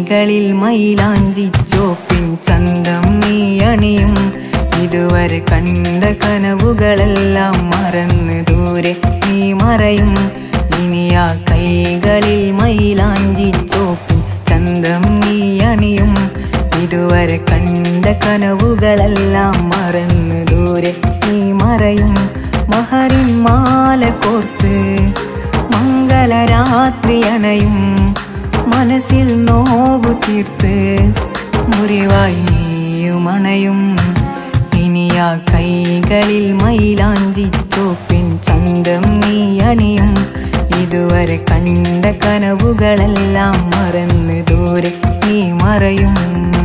കൈകളിൽ മൈലാഞ്ചി ചോപ്പിൻ ചന്തം നീ അണിയും ഇതുവരെ കണ്ട കനവുകളെല്ലാം മറന്ന് ദൂരെ നീ മറയും ഇനി ആ കൈകളിൽ മൈലാഞ്ചി ചോപ്പിൻ ചന്തം നീ അണിയും ഇതുവരെ കണ്ട കനവുകളെല്ലാം മറന്ന് ദൂരെ നീ മറയും മഹറിൻ മാല കോർത്ത് മംഗളരാത്രി അണയും മനസ്സിൽ നോവു തീർത്ത് മുറിവായി നീയും അണയും ഇനി ആ കൈകളിൽ മൈലാഞ്ചി ചോപ്പിൻ ചന്തം നീ അണിയും ഇതുവരെ കണ്ട കനവുകളെല്ലാം മറന്ന് ദൂരെ നീ മറയും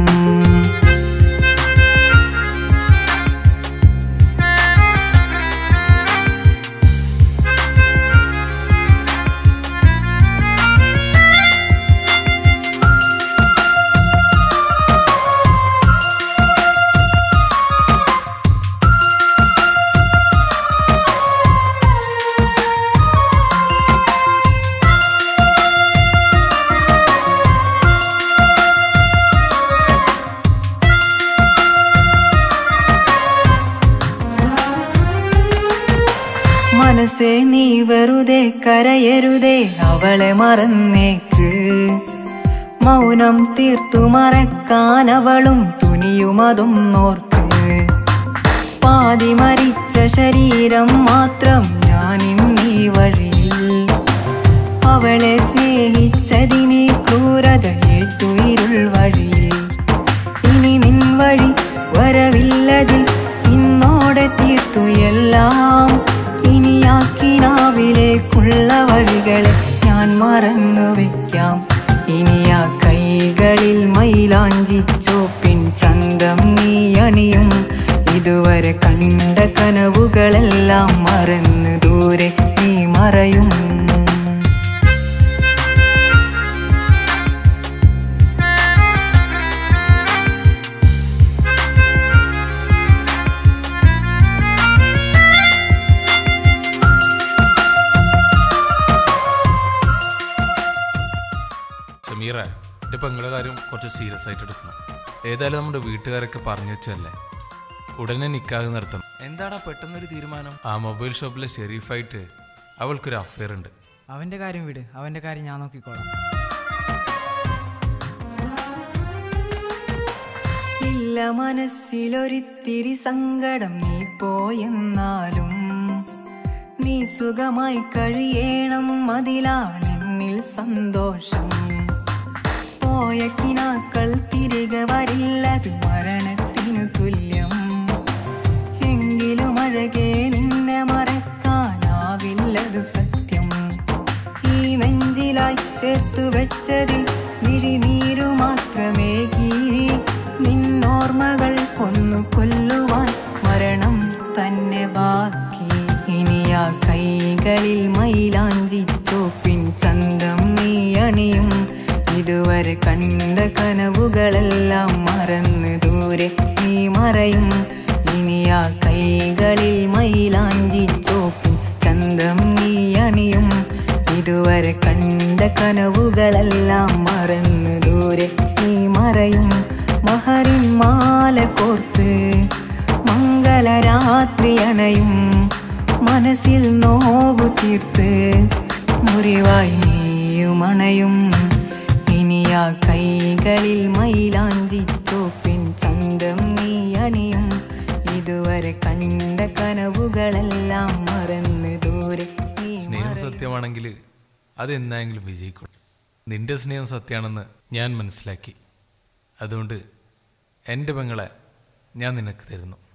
മനസ്സേ നീ വെറുതെ കരയരുതേ അവളെ മറന്നേക്ക് മൗനം തീർത്തു മറക്കാൻ അവളും തുനിയുമതും നോർക്ക് പാതി മരിച്ച ശരീരം മാത്രം ഞാനിന്നീ വഴിയിൽ അവളെ സ്നേഹിച്ചതിനെ ക്രൂരത ഏറ്റു ഇരുൾ വഴിയിൽ ഇനി നിൻ വഴി വരവില്ലതിൽ ഇന്നോടെ തീർത്തു എല്ലാം ഇനി ആ കിനാവിലേക്കുള്ള വഴികളെ ഞാൻ മറന്നു വെക്കാം ഇനി ആ കൈകളിൽ മൈലാഞ്ചി ചോപ്പിൻ ചന്തം നീ അണിയും ഇതുവരെ കണ്ട കനവുകളെല്ലാം മറന്ന് ദൂരെ നീ മറയും സമീറ എൻ്റെ പെങ്ങളുടെ കാര്യം കുറച്ച് സീരിയസ് ആയിട്ട് എടുക്കണം ഏതായാലും നമ്മുടെ വീട്ടുകാരൊക്കെ പറഞ്ഞു വെച്ചല്ലേ ഉടനെ നിക്കാതെ നടത്തണം എന്താടാ പെട്ടെന്നൊരു തീരുമാനം ആ മൊബൈൽ ഷോപ്പിലെ ഷെരീഫായിട്ട് അവൾക്കൊരു അഫയർ ഉണ്ട് അവന്റെ കാര്യം വിട് അവന്റെ കാര്യം ഞാൻ നോക്കിക്കോളാം ഇല്ല മനസ്സിലൊരിത്തിരി സങ്കടം നീ പോയെന്നാലും നീ സുഖമായി കഴിയണം അതിലാണെന്നിൽ സന്തോഷം പോയ കിനാക്കൾ തിരികെ വരില്ലത് മരണത്തിനു തുല്യം എങ്കിലും അഴകെ നിന്നെ മറക്കാനാവില്ലത് സത്യം ഈ നെഞ്ചിലായി ചേർത്തു വെച്ചതിൽ മിഴിനീരു മാത്രമേകി നിന്നോർമ്മകൾ കൊന്നു കൊല്ലുവാൻ മരണം തന്നെ ബാക്കി ഇനി ആ കൈകളിൽ മൈലാഞ്ചി ചോപ്പിൻ ചന്തം നീ അണിയും ഇതുവരെ കണ്ട കനവുകളെല്ലാം മറന്ന് ദൂരെ നീ മറയും ഇനി ആ കൈകളിൽ മൈലാഞ്ചി ചോപ്പിൻ ചന്തം നീ അണിയും ഇതുവരെ കണ്ട കനവുകളെല്ലാം മറന്ന് ദൂരെ നീ മറയും മഹറിൻ മാല കോർത്ത് മംഗളരാത്രി അണയും മനസ്സിൽ നോവു തീർത്ത് മുറിവായി നീയും അണയും ഇനി ആ കൈകളിൽ മൈലാഞ്ചി ചോപ്പിൻ ചന്തം നീ അണിയും ഇതുവരെ കണ്ട കനവുകളെല്ലാം മറന്ന് ദൂരെ നീ സ്നേഹം സത്യമാണെങ്കിൽ അതെന്നായെങ്കിലും വിജയിക്കും നിന്റെ സ്നേഹം സത്യമാണെന്ന് ഞാൻ മനസ്സിലാക്കി അതുകൊണ്ട് എൻ്റെ പെങ്ങളെ ഞാൻ നിനക്ക് തരുന്നു